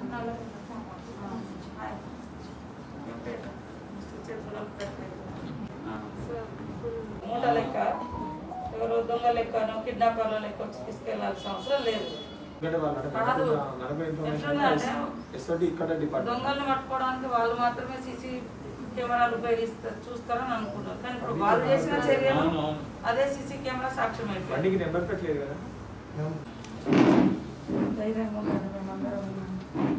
మూట లెక్క ఎవరో దొంగ లెక్కనో కిడ్నాపర్ల లెక్క వచ్చి తీసుకెళ్లాల్సిన అవసరం లేదు ఎందుకంటే వాళ్ళు అంటే కాదు. నడపే ఇన్ఫర్మేషన్ ఎట్లుందంటే, ఎస్ఓటి ఇక్కడ డిపార్ట్మెంట్ దొంగల్ని పట్టుకోవడానికి వాళ్ళు మాత్రమే సీసీ కెమెరాలు ఉపయోగిస్తారు చూస్తారని అనుకున్నారు కానీ ఇప్పుడు వాళ్ళు చేసిన చర్యలు అదే సీసీ కెమెరా సాక్ష్యం అయిపోయింది బండికి నెంబర్ పెట్టలేదు కదా ధైర్యంగా ఉండండి మేమందరం ఉన్నాం.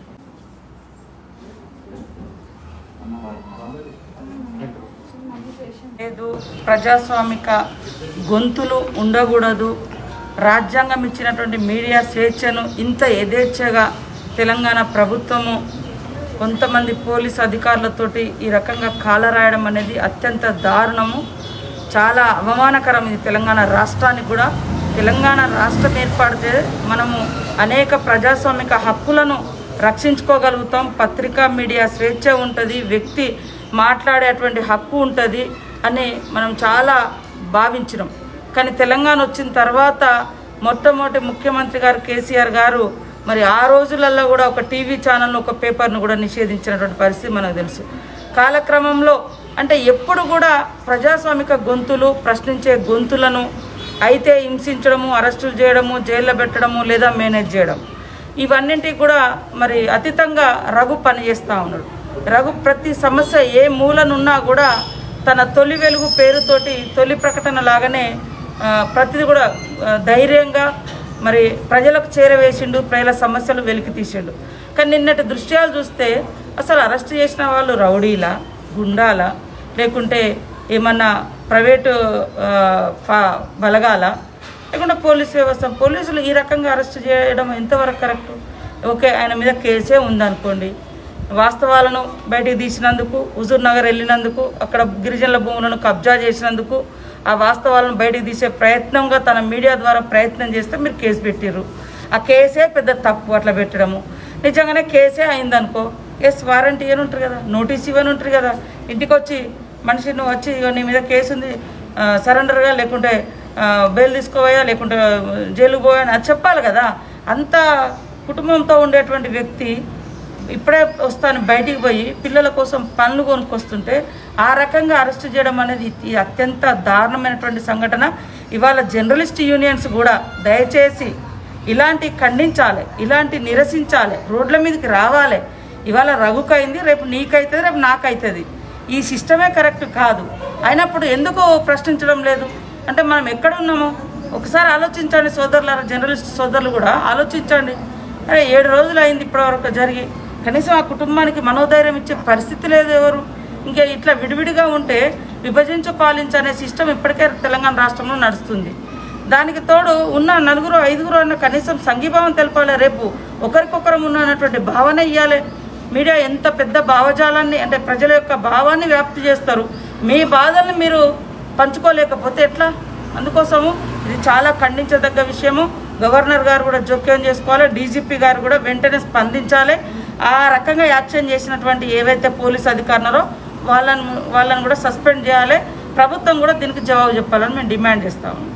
లేదు ప్రజాస్వామిక గొంతులు ఉండకూడదు రాజ్యాంగం ఇచ్చినటువంటి మీడియా స్వేచ్ఛను ఇంత యథేచ్ఛగా తెలంగాణ ప్రభుత్వము కొంతమంది పోలీసు అధికారులతోటి ఈ రకంగా కాలరాయడం అనేది అత్యంత దారుణము చాలా అవమానకరం ఇది తెలంగాణ రాష్ట్రానికి కూడా తెలంగాణ రాష్ట్రం ఏర్పడితే మనము అనేక ప్రజాస్వామిక హక్కులను రక్షించుకోగలుగుతాం పత్రికా మీడియా స్వేచ్ఛ ఉంటుంది వ్యక్తి మాట్లాడేటువంటి హక్కు ఉంటుంది అని మనం చాలా భావించినాం కానీ తెలంగాణ వచ్చిన తర్వాత మొట్టమొదటి ముఖ్యమంత్రి గారు కేసీఆర్ గారు మరి ఆ రోజులలో కూడా ఒక టీవీ ఛానల్ను ఒక పేపర్ను కూడా నిషేధించినటువంటి పరిస్థితి మనకు తెలుసు కాలక్రమంలో అంటే ఎప్పుడు కూడా ప్రజాస్వామిక గొంతులు ప్రశ్నించే గొంతులను అయితే హింసించడము అరెస్టులు చేయడము జైల్లో పెట్టడము లేదా మేనేజ్ చేయడం ఇవన్నింటికి కూడా మరి అతీతంగా రఘు పనిచేస్తూ ఉన్నాడు రఘు ప్రతి సమస్య ఏ మూలనున్నా కూడా తన తొలి వెలుగు పేరుతోటి తొలి ప్రకటన లాగానే ఆ, ప్రతిది కూడా ఆ, ధైర్యంగా మరి ప్రజలకు చేరవేసిండు ప్రజల సమస్యలు వెలికి తీసిండు కానీ నిన్నటి దృశ్యాలు చూస్తే అసలు అరెస్ట్ చేసిన వాళ్ళు రౌడీలా గుండాలా లేకుంటే ఏమన్నా ప్రైవేటు ఆ, ఫా- బలగాల లేకుంటే పోలీస్ వ్యవస్థ పోలీసులు ఈ రకంగా అరెస్ట్ చేయడం ఎంతవరకు కరెక్ట్ ఓకే ఆయన మీద కేసే ఉందనుకోండి వాస్తవాలను బయటికి తీసినందుకు హుజూర్ నగర్ వెళ్ళినందుకు అక్కడ గిరిజనుల భూములను కబ్జా చేసినందుకు ఆ వాస్తవాలను బయటికి తీసే ప్రయత్నంగా తన మీడియా ద్వారా ప్రయత్నం చేస్తే మీరు కేసు పెట్టిర్రు ఆ కేసే పెద్ద తప్పు అట్లా పెట్టడము నిజంగానే కేసే అయిందనుకో ఎస్ వారంటీ ఇవ్వని ఉంటారు కదా నోటీస్ ఇవ్వని ఉంటారు కదా ఇంటికి వచ్చి మనిషి నువ్వు వచ్చి ఇగో నీ మీద కేసు ఉంది ఆ, సరెండర్గా లేకుంటే ఆ, బెయిల్ తీసుకోవయా లేకుంటే జైలుకు పోయా అని అది చెప్పాలి కదా అంత కుటుంబంతో ఉండేటువంటి వ్యక్తి ఇప్పుడే వస్తాను బయటికి పోయి పిల్లల కోసం పనులు కొనుక్కొస్తుంటే ఆ రకంగా అరెస్ట్ చేయడం అనేది ఇది అత్యంత దారుణమైనటువంటి సంఘటన ఇవాళ జర్నలిస్ట్ యూనియన్స్ కూడా దయచేసి ఇలాంటి ఖండించాలి ఇలాంటి నిరసించాలి రోడ్ల మీదకి రావాలి ఇవాళ రఘుకైంది రేపు నీకైతుంది రేపు నాకైతుంది ఈ సిస్టమే కరెక్ట్ కాదు అయినప్పుడు ఎందుకు ప్రశ్నించడం లేదు అంటే మనం ఎక్కడ ఉన్నామో ఒకసారి ఆలోచించండి సోదరులారా జర్నలిస్ట్ సోదరులు కూడా ఆలోచించండి అరే ఏడు రోజులు అయింది ఇప్పటివరకు జరిగి కనీసం ఆ కుటుంబానికి మనోధైర్యం ఇచ్చే పరిస్థితి లేదు ఎవరు ఇంకా ఇట్లా విడివిడిగా ఉంటే విభజించు పాలించు అనే సిస్టమ్ ఇప్పటికే తెలంగాణ రాష్ట్రంలో నడుస్తుంది దానికి తోడు ఉన్న నలుగురు ఐదుగురు అన్న కనీసం సంఘీభావం తెలపాలి రేపు ఒకరికొకరం ఉన్నటువంటి భావన ఇవ్వాలి మీడియా ఎంత పెద్ద భావజాలాన్ని అంటే ప్రజల యొక్క భావాన్ని వ్యాప్తి చేస్తారు మీ బాధల్ని మీరు పంచుకోలేకపోతే ఎట్లా అందుకోసము ఇది చాలా ఖండించదగ్గ విషయము గవర్నర్ గారు కూడా జోక్యం చేసుకోవాలి డీజీపీ గారు కూడా వెంటనే స్పందించాలి ఆ రకంగా యాక్షన్ చేసినటువంటి ఏవైతే పోలీస్ అధికారులరో వాళ్ళని వాళ్ళని కూడా సస్పెండ్ చేయాలి ప్రభుత్వం కూడా దీనికి జవాబు చెప్పాలని మేము డిమాండ్ చేస్తాము